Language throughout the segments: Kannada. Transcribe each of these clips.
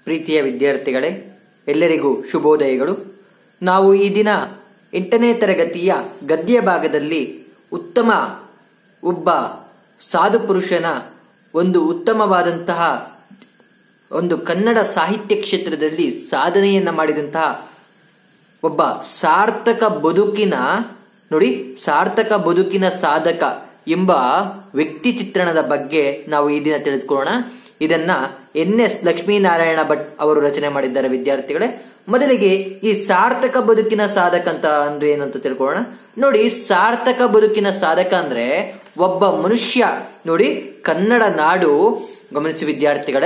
ಪ್ರೀತಿಯ ವಿದ್ಯಾರ್ಥಿಗಳೇ ಎಲ್ಲರಿಗೂ ಶುಭೋದಯಗಳು ನಾವು ಈ ದಿನ ಎಂಟನೇ ತರಗತಿಯ ಗದ್ಯ ಭಾಗದಲ್ಲಿ ಉತ್ತಮ ಒಬ್ಬ ಸಾಧು ಪುರುಷನ ಒಂದು ಉತ್ತಮವಾದಂತಹ ಒಂದು ಕನ್ನಡ ಸಾಹಿತ್ಯ ಕ್ಷೇತ್ರದಲ್ಲಿ ಸಾಧನೆಯನ್ನ ಮಾಡಿದಂತಹ ಒಬ್ಬ ಸಾರ್ಥಕ ಬದುಕಿನ ನೋಡಿ ಸಾರ್ಥಕ ಬದುಕಿನ ಸಾಧಕ ಎಂಬ ವ್ಯಕ್ತಿ ಚಿತ್ರಣದ ಬಗ್ಗೆ ನಾವು ಈ ದಿನ ತಿಳಿದುಕೊಳ್ಳೋಣ ಇದನ್ನ ಎನ್ ಎಸ್ ಲಕ್ಷ್ಮೀನಾರಾಯಣ ಭಟ್ ಅವರು ರಚನೆ ಮಾಡಿದ್ದಾರೆ ವಿದ್ಯಾರ್ಥಿಗಳೇ ಮೊದಲಿಗೆ ಈ ಸಾರ್ಥಕ ಬದುಕಿನ ಸಾಧಕ ಅಂತ ಅಂದ್ರೆ ಏನು ಅಂತ ತಿಳ್ಕೊಳ್ಳೋಣ ನೋಡಿ ಸಾರ್ಥಕ ಬದುಕಿನ ಸಾಧಕ ಅಂದ್ರೆ ಒಬ್ಬ ಮನುಷ್ಯ ನೋಡಿ ಕನ್ನಡ ನಾಡು ಗಮನಿಸಿ ವಿದ್ಯಾರ್ಥಿಗಳೇ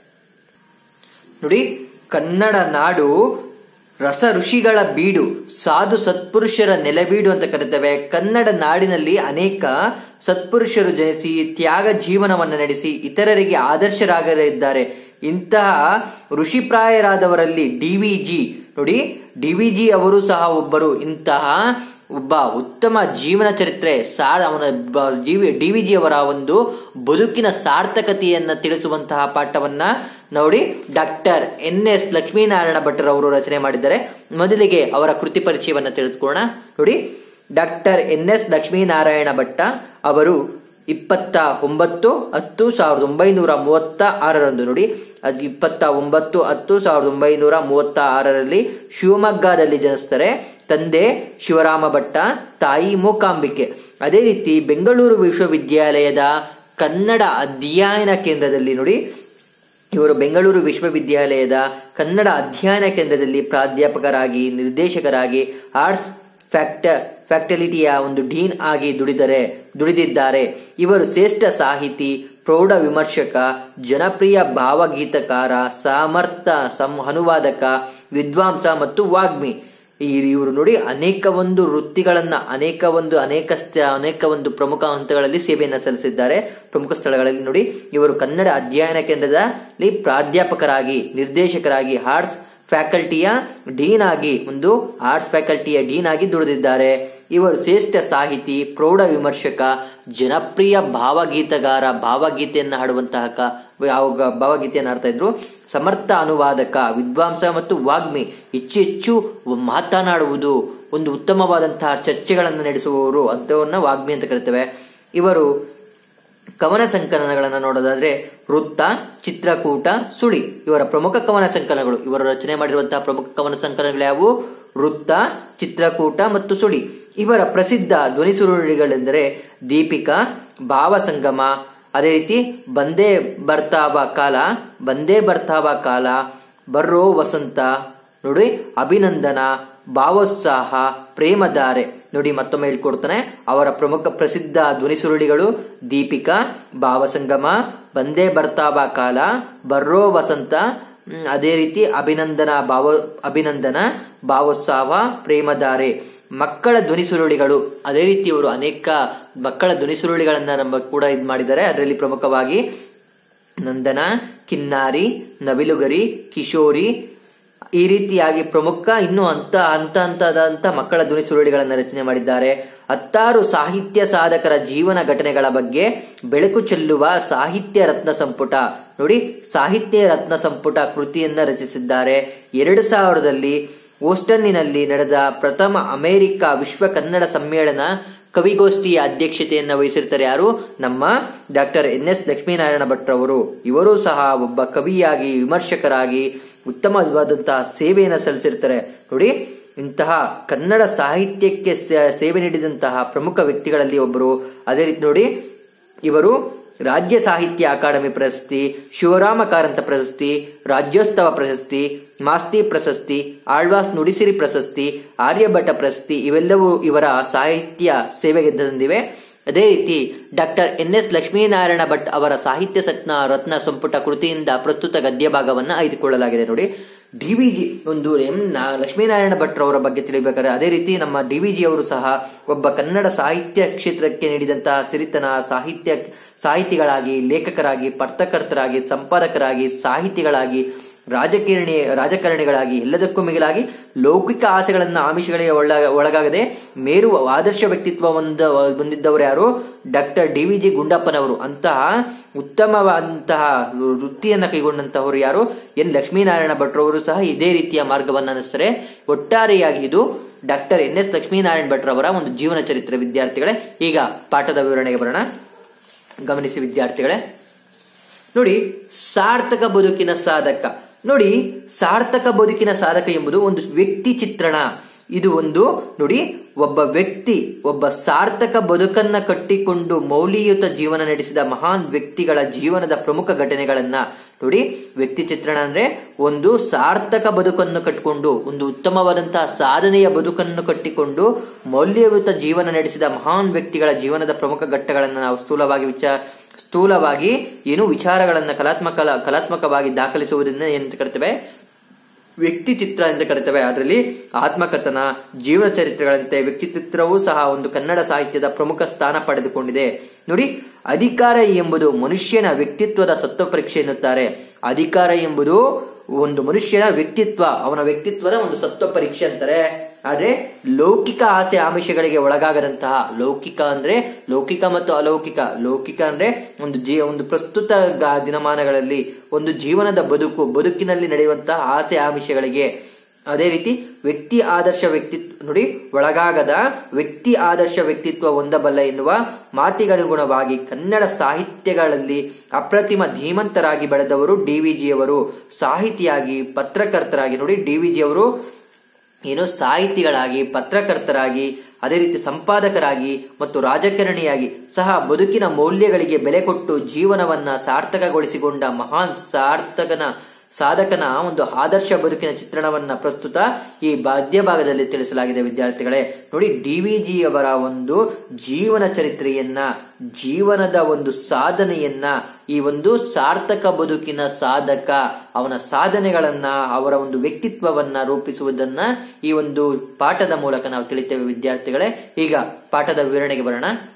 ನೋಡಿ ಕನ್ನಡ ನಾಡು ರಸ ಋಷಿಗಳ ಬೀಡು ಸಾಧು ಸತ್ಪುರುಷರ ನೆಲಬೀಡು ಅಂತ ಕರೀತೇವೆ ಕನ್ನಡ ನಾಡಿನಲ್ಲಿ ಅನೇಕ ಸತ್ಪುರುಷರು ಜನಿಸಿ ತ್ಯಾಗ ಜೀವನವನ್ನು ನಡೆಸಿ ಇತರರಿಗೆ ಆದರ್ಶರಾಗಲಿದ್ದಾರೆ ಇಂತಹ ಋಷಿಪ್ರಾಯರಾದವರಲ್ಲಿ ಡಿವಿಜಿ ನೋಡಿ ಡಿವಿಜಿ ಅವರು ಸಹ ಒಬ್ಬರು ಇಂತಹ ಒಬ್ಬ ಉತ್ತಮ ಜೀವನ ಚರಿತ್ರೆ ಸಾರ ಅವನ ಜೀವಿ ಡಿವಿಜಿ ಅವರ ಒಂದು ಬದುಕಿನ ಸಾರ್ಥಕತೆಯನ್ನ ತಿಳಿಸುವಂತಹ ಪಾಠವನ್ನ ನೋಡಿ ಡಾಕ್ಟರ್ ಎನ್ ಎಸ್ ಲಕ್ಷ್ಮೀನಾರಾಯಣ ಭಟ್ಟರ್ ಅವರು ರಚನೆ ಮಾಡಿದ್ದಾರೆ ಮೊದಲಿಗೆ ಅವರ ಕೃತಿ ಪರಿಚಯವನ್ನ ತಿಳಿದುಕೊಳ್ಳೋಣ ನೋಡಿ doctor N S Lakshminarayana Bhatta ಅವರು ಇಪ್ಪತ್ತ ಒಂಬತ್ತು ಹತ್ತು ಸಾವಿರದ ಒಂಬೈನೂರ ಮೂವತ್ತ ಆರರಂದು ನೋಡಿ ಅದು ಇಪ್ಪತ್ತ ಒಂಬತ್ತು ಹತ್ತು ಸಾವಿರದ ಒಂಬೈನೂರ ಮೂವತ್ತ ಆರರಲ್ಲಿ ಶಿವಮೊಗ್ಗದಲ್ಲಿ ಜನಿಸ್ತಾರೆ ತಂದೆ ಶಿವರಾಮ ಭಟ್ಟ ತಾಯಿ ಮೂಕಾಂಬಿಕೆ ಅದೇ ರೀತಿ ಬೆಂಗಳೂರು ವಿಶ್ವವಿದ್ಯಾಲಯದ ಕನ್ನಡ ಅಧ್ಯಯನ ಕೇಂದ್ರದಲ್ಲಿ ನೋಡಿ ಇವರು ಬೆಂಗಳೂರು ವಿಶ್ವವಿದ್ಯಾಲಯದ ಕನ್ನಡ ಅಧ್ಯಯನ ಕೇಂದ್ರದಲ್ಲಿ ಪ್ರಾಧ್ಯಾಪಕರಾಗಿ ನಿರ್ದೇಶಕರಾಗಿ ಆರ್ಟ್ಸ್ ಫ್ಯಾಕ್ಟ ಫ್ಯಾಕ್ಟಲಿಟಿಯ ಒಂದು ಡೀನ್ ಆಗಿ ದುಡಿದರೆ ದುಡಿದಿದ್ದಾರೆ ಇವರು ಶ್ರೇಷ್ಠ ಸಾಹಿತಿ ಪ್ರೌಢ ವಿಮರ್ಶಕ ಜನಪ್ರಿಯ ಭಾವಗೀತಕಾರ ಸಮರ್ಥ ಸಂ ಅನುವಾದಕ ವಿದ್ವಾಂಸ ಮತ್ತು ವಾಗ್ಮಿ ಈ ಇವರು ನೋಡಿ ಅನೇಕ ಒಂದು ವೃತ್ತಿಗಳನ್ನ ಅನೇಕ ಒಂದು ಅನೇಕ ಅನೇಕ ಒಂದು ಪ್ರಮುಖ ಹಂತಗಳಲ್ಲಿ ಸೇವೆಯನ್ನು ಸಲ್ಲಿಸಿದ್ದಾರೆ ಪ್ರಮುಖ ಸ್ಥಳಗಳಲ್ಲಿ ನೋಡಿ ಇವರು ಕನ್ನಡ ಅಧ್ಯಯನ ಕೇಂದ್ರದಲ್ಲಿ ಪ್ರಾಧ್ಯಾಪಕರಾಗಿ ನಿರ್ದೇಶಕರಾಗಿ ಆರ್ಟ್ಸ್ ಫ್ಯಾಕಲ್ಟಿಯ ಡೀನ್ ಆಗಿ ಒಂದು ಆರ್ಟ್ಸ್ ಫ್ಯಾಕಲ್ಟಿಯ ಡೀನ್ ಆಗಿ ದುಡಿದಿದ್ದಾರೆ ಇವರು ಶ್ರೇಷ್ಠ ಸಾಹಿತಿ ಪ್ರೌಢ ವಿಮರ್ಶಕ ಜನಪ್ರಿಯ ಭಾವಗೀತಗಾರ ಭಾವಗೀತೆಯನ್ನು ಹಾಡುವಂತಹ ಯಾವ ಭಾವಗೀತೆಯನ್ನು ಹಾಡ್ತಾ ಇದ್ರು ಸಮರ್ಥ ಅನುವಾದಕ ವಿದ್ವಾಂಸ ಮತ್ತು ವಾಗ್ಮಿ ಹೆಚ್ಚು ಹೆಚ್ಚು ಮಾತನಾಡುವುದು ಒಂದು ಉತ್ತಮವಾದಂತಹ ಚರ್ಚೆಗಳನ್ನು ನಡೆಸುವವರು ಅಂಥವನ್ನ ವಾಗ್ಮಿ ಅಂತ ಕರಿತೇವೆ ಇವರು ಕವನ ಸಂಕಲನಗಳನ್ನು ನೋಡೋದಾದ್ರೆ ವೃತ್ತ ಚಿತ್ರಕೂಟ ಸುಳಿ ಇವರ ಪ್ರಮುಖ ಕವನ ಸಂಕಲನಗಳು ಇವರು ರಚನೆ ಮಾಡಿರುವಂತಹ ಪ್ರಮುಖ ಕವನ ಸಂಕಲನಗಳು ಯಾವುವು ವೃತ್ತ ಚಿತ್ರಕೂಟ ಮತ್ತು ಸುಳಿ ಇವರ ಪ್ರಸಿದ್ಧ ಧ್ವನಿ ಸುರುಳಿಗಳೆಂದರೆ ದೀಪಿಕಾ ಭಾವಸಂಗಮ ಅದೇ ರೀತಿ ಬಂದೇ ಬರ್ತಾವ ಕಾಲ ಬಂದೇ ಬರ್ತಾವ ಕಾಲ ಬರ್ರೋ ವಸಂತ ನೋಡಿ ಅಭಿನಂದನ ಭಾವೋತ್ಸಾಹ ಪ್ರೇಮಧಾರೆ ನೋಡಿ ಮತ್ತೊಮ್ಮೆ ಹೇಳ್ಕೊಡ್ತಾನೆ ಅವರ ಪ್ರಮುಖ ಪ್ರಸಿದ್ಧ ಧ್ವನಿ ಸುರುಳಿಗಳು ದೀಪಿಕಾ ಭಾವಸಂಗಮ ಬಂದೇ ಬರ್ತಾವ ಕಾಲ ಬರ್ರೋ ವಸಂತ ಅದೇ ರೀತಿ ಅಭಿನಂದನ ಭಾವ ಅಭಿನಂದನ ಭಾವೋತ್ಸಾಹ ಪ್ರೇಮಧಾರೆ ಮಕ್ಕಳ ಧ್ವನಿ ಸುರುಳಿಗಳು ಅದೇ ರೀತಿ ಅವರು ಅನೇಕ ಮಕ್ಕಳ ಧ್ವನಿ ಸುರುಳಿಗಳನ್ನ ನಮ್ಮ ಕೂಡ ಇದು ಮಾಡಿದ್ದಾರೆ ಅದರಲ್ಲಿ ಪ್ರಮುಖವಾಗಿ ನಂದನ ಕಿನ್ನಾರಿ ನವಿಲುಗರಿ ಕಿಶೋರಿ ಈ ರೀತಿಯಾಗಿ ಪ್ರಮುಖ ಇನ್ನು ಹಂತ ಹಂತ ಹಂತದಂತ ಮಕ್ಕಳ ಧ್ವನಿ ಸುರುಳಿಗಳನ್ನು ರಚನೆ ಮಾಡಿದ್ದಾರೆ ಹತ್ತಾರು ಸಾಹಿತ್ಯ ಸಾಧಕರ ಜೀವನ ಘಟನೆಗಳ ಬಗ್ಗೆ ಬೆಳಕು ಚೆಲ್ಲುವ ಸಾಹಿತ್ಯ ರತ್ನ ಸಂಪುಟ ನೋಡಿ ಸಾಹಿತ್ಯ ರತ್ನ ಸಂಪುಟ ಕೃತಿಯನ್ನ ರಚಿಸಿದ್ದಾರೆ ಎರಡು ಸಾವಿರದಲ್ಲಿ ಓಸ್ಟನ್ನಿನಲ್ಲಿ ನಡೆದ ಪ್ರಥಮ ಅಮೆರಿಕ ವಿಶ್ವ ಕನ್ನಡ ಸಮ್ಮೇಳನ ಕವಿಗೋಷ್ಠಿಯ ಅಧ್ಯಕ್ಷತೆಯನ್ನ ವಹಿಸಿರ್ತಾರೆ ಯಾರು ನಮ್ಮ ಡಾಕ್ಟರ್ ಎನ್ ಎಸ್ ಲಕ್ಷ್ಮೀನಾರಾಯಣ ಭಟ್ರವರು ಇವರು ಸಹ ಒಬ್ಬ ಕವಿಯಾಗಿ ವಿಮರ್ಶಕರಾಗಿ ಉತ್ತಮವಾದಂತಹ ಸೇವೆಯನ್ನು ಸಲ್ಲಿಸಿರ್ತಾರೆ ನೋಡಿ ಇಂತಹ ಕನ್ನಡ ಸಾಹಿತ್ಯಕ್ಕೆ ಸೇವೆ ನೀಡಿದಂತಹ ಪ್ರಮುಖ ವ್ಯಕ್ತಿಗಳಲ್ಲಿ ಒಬ್ಬರು ಅದೇ ರೀತಿ ನೋಡಿ ಇವರು ರಾಜ್ಯ ಸಾಹಿತ್ಯ ಅಕಾಡೆಮಿ ಪ್ರಶಸ್ತಿ ಶಿವರಾಮ ಕಾರಂತ ಪ್ರಶಸ್ತಿ ರಾಜ್ಯೋತ್ಸವ ಪ್ರಶಸ್ತಿ ಮಾಸ್ತಿ ಪ್ರಶಸ್ತಿ ಆಳ್ವಾಸ್ ನುಡಿಸಿರಿ ಪ್ರಶಸ್ತಿ ಆರ್ಯಭಟ ಪ್ರಶಸ್ತಿ ಇವೆಲ್ಲವೂ ಇವರ ಸಾಹಿತ್ಯ ಸೇವೆಗೆ ತಂದಿವೆ ಅದೇ ರೀತಿ doctor N S Lakshminarayana Bhat ಅವರ ಸಾಹಿತ್ಯ ಸತ್ನ ರತ್ನ ಸಂಪುಟ ಕೃತಿಯಿಂದ ಪ್ರಸ್ತುತ ಗದ್ಯ ಭಾಗವನ್ನು ಆಯ್ದುಕೊಳ್ಳಲಾಗಿದೆ ನೋಡಿ ಡಿ ವಿ ಜಿ ಒಂದು ಎಂ ಲಕ್ಷ್ಮೀನಾರಾಯಣ ಭಟ್ರವರ ಬಗ್ಗೆ ತಿಳಿಬೇಕಾದ್ರೆ ಅದೇ ರೀತಿ ನಮ್ಮ ಡಿ ವಿ ಜಿ ಅವರು ಸಹ ಒಬ್ಬ ಕನ್ನಡ ಸಾಹಿತ್ಯ ಕ್ಷೇತ್ರಕ್ಕೆ ನೀಡಿದಂತಹ ಸಿರಿತನ ಸಾಹಿತ್ಯ ಸಾಹಿತಿಗಳಾಗಿ ಲೇಖಕರಾಗಿ ಪತ್ರಕರ್ತರಾಗಿ ಸಂಪಾದಕರಾಗಿ ಸಾಹಿತಿಗಳಾಗಿ ರಾಜಕಾರಣಿ ರಾಜಕಾರಣಿಗಳಾಗಿ ಎಲ್ಲದಕ್ಕೂ ಮಿಗಿಲಾಗಿ ಲೌಕಿಕ ಆಸೆಗಳನ್ನ ಆಮಿಷಗಳಿಗೆ ಒಳ ಒಳಗಾಗದೆ ಮೇರುವ ಆದರ್ಶ ವ್ಯಕ್ತಿತ್ವ ಹೊಂದ ಹೊಂದಿದ್ದವರು ಯಾರು ಡಾಕ್ಟರ್ ಡಿ ವಿ ಜಿ ಗುಂಡಪ್ಪನವರು ಅಂತಹ ಉತ್ತಮವಾದಂತಹ ವೃತ್ತಿಯನ್ನ ಕೈಗೊಂಡಂತಹವರು ಯಾರು ಎನ್ ಲಕ್ಷ್ಮೀನಾರಾಯಣ ಭಟ್ರವರು ಸಹ ಇದೇ ರೀತಿಯ ಮಾರ್ಗವನ್ನು ಅನಿಸ್ತಾರೆ ಒಟ್ಟಾರೆಯಾಗಿ ಇದು ಡಾಕ್ಟರ್ ಎನ್ ಎಸ್ ಲಕ್ಷ್ಮೀನಾರಾಯಣ ಭಟ್ರವರ ಒಂದು ಜೀವನ ಚರಿತ್ರೆ ವಿದ್ಯಾರ್ಥಿಗಳೇ ಈಗ ಪಾಠದ ವಿವರಣೆಗೆ ಬರೋಣ ಗಮನಿಸಿ ವಿದ್ಯಾರ್ಥಿಗಳೇ ನೋಡಿ ಸಾರ್ಥಕ ಬದುಕಿನ ಸಾಧಕ ನೋಡಿ ಸಾರ್ಥಕ ಬದುಕಿನ ಸಾಧಕ ಎಂಬುದು ಒಂದು ವ್ಯಕ್ತಿ ಚಿತ್ರಣ ಇದು ಒಂದು ನೋಡಿ ಒಬ್ಬ ವ್ಯಕ್ತಿ ಒಬ್ಬ ಸಾರ್ಥಕ ಬದುಕನ್ನ ಕಟ್ಟಿಕೊಂಡು ಮೌಲ್ಯಯುತ ಜೀವನ ನಡೆಸಿದ ಮಹಾನ್ ವ್ಯಕ್ತಿಗಳ ಜೀವನದ ಪ್ರಮುಖ ಘಟನೆಗಳನ್ನ ನೋಡಿ ವ್ಯಕ್ತಿ ಚಿತ್ರಣ ಅಂದ್ರೆ ಒಂದು ಸಾರ್ಥಕ ಬದುಕನ್ನು ಕಟ್ಟಿಕೊಂಡು ಒಂದು ಉತ್ತಮವಾದಂತಹ ಸಾಧನೆಯ ಬದುಕನ್ನು ಕಟ್ಟಿಕೊಂಡು ಮೌಲ್ಯಯುತ ಜೀವನ ನಡೆಸಿದ ಮಹಾನ್ ವ್ಯಕ್ತಿಗಳ ಜೀವನದ ಪ್ರಮುಖ ಘಟ್ಟಗಳನ್ನು ನಾವು ಸ್ಥೂಲವಾಗಿ ವಿಚಾರ ಸ್ಥೂಲವಾಗಿ ಏನು ವಿಚಾರಗಳನ್ನ ಕಲಾತ್ಮಕ ಕಲಾತ್ಮಕವಾಗಿ ದಾಖಲಿಸುವುದನ್ನ ಏನಂತ ಕರಿತೇವೆ ವ್ಯಕ್ತಿ ಚಿತ್ರ ಎಂದು ಕರಿತೇವೆ ಅದರಲ್ಲಿ ಆತ್ಮಕಥನ ಜೀವನ ಚರಿತ್ರೆಗಳಂತೆ ವ್ಯಕ್ತಿ ಚಿತ್ರವೂ ಸಹ ಒಂದು ಕನ್ನಡ ಸಾಹಿತ್ಯದ ಪ್ರಮುಖ ಸ್ಥಾನ ಪಡೆದುಕೊಂಡಿದೆ ನೋಡಿ ಅಧಿಕಾರ ಎಂಬುದು ಮನುಷ್ಯನ ವ್ಯಕ್ತಿತ್ವದ ಸತ್ವ ಪರೀಕ್ಷೆ ಎನ್ನುತ್ತಾರೆ ಅಧಿಕಾರ ಎಂಬುದು ಒಂದು ಮನುಷ್ಯನ ವ್ಯಕ್ತಿತ್ವ ಅವನ ವ್ಯಕ್ತಿತ್ವದ ಒಂದು ಸತ್ವ ಪರೀಕ್ಷೆ ಅಂತಾರೆ ಆದ್ರೆ ಲೌಕಿಕ ಆಸೆ ಆಮಿಷಗಳಿಗೆ ಒಳಗಾಗದಂತಹ ಲೌಕಿಕ ಅಂದ್ರೆ ಲೌಕಿಕ ಮತ್ತು ಅಲೌಕಿಕ ಲೌಕಿಕ ಅಂದ್ರೆ ಒಂದು ಜೀ ಒಂದು ಪ್ರಸ್ತುತ ಗ- ದಿನಮಾನಗಳಲ್ಲಿ ಒಂದು ಜೀವನದ ಬದುಕು ಬದುಕಿನಲ್ಲಿ ನಡೆಯುವಂತಹ ಆಸೆ ಆಮಿಷಗಳಿಗೆ ಅದೇ ರೀತಿ ವ್ಯಕ್ತಿ ಆದರ್ಶ ವ್ಯಕ್ತಿತ್ವ ನೋಡಿ ಒಳಗಾಗದ ವ್ಯಕ್ತಿ ಆದರ್ಶ ವ್ಯಕ್ತಿತ್ವ ಹೊಂದಬಲ್ಲ ಎನ್ನುವ ಮಾತಿಗನುಗುಣವಾಗಿ ಕನ್ನಡ ಸಾಹಿತ್ಯಗಳಲ್ಲಿ ಅಪ್ರತಿಮ ಧೀಮಂತರಾಗಿ ಬೆಳೆದವರು ಡಿ ವಿ ಜಿಯವರು ಸಾಹಿತಿಯಾಗಿ ಪತ್ರಕರ್ತರಾಗಿ ನೋಡಿ ಡಿ ವಿ ಜಿಯವರು ಏನು ಸಾಹಿತಿಗಳಾಗಿ ಪತ್ರಕರ್ತರಾಗಿ ಅದೇ ರೀತಿ ಸಂಪಾದಕರಾಗಿ ಮತ್ತು ರಾಜಕಾರಣಿಯಾಗಿ ಸಹ ಬದುಕಿನ ಮೌಲ್ಯಗಳಿಗೆ ಬೆಲೆ ಕೊಟ್ಟು ಜೀವನವನ್ನ ಸಾರ್ಥಕಗೊಳಿಸಿಕೊಂಡ ಮಹಾನ್ ಸಾರ್ಥಕನ ಸಾಧಕನ ಒಂದು ಆದರ್ಶ ಬದುಕಿನ ಚಿತ್ರಣವನ್ನ ಪ್ರಸ್ತುತ ಈ ಬಾಧ್ಯ ಭಾಗದಲ್ಲಿ ತಿಳಿಸಲಾಗಿದೆ ವಿದ್ಯಾರ್ಥಿಗಳೇ ನೋಡಿ ಡಿ ವಿ ಜಿಯವರ ಒಂದು ಜೀವನ ಚರಿತ್ರೆಯನ್ನ ಜೀವನದ ಒಂದು ಸಾಧನೆಯನ್ನ ಈ ಒಂದು ಸಾರ್ಥಕ ಬದುಕಿನ ಸಾಧಕ ಅವನ ಸಾಧನೆಗಳನ್ನ ಅವರ ಒಂದು ವ್ಯಕ್ತಿತ್ವವನ್ನ ರೂಪಿಸುವುದನ್ನ ಈ ಒಂದು ಪಾಠದ ಮೂಲಕ ನಾವು ತಿಳಿತೇವೆ ವಿದ್ಯಾರ್ಥಿಗಳೇ ಈಗ ಪಾಠದ ವಿವರಣೆಗೆ ಬರೋಣ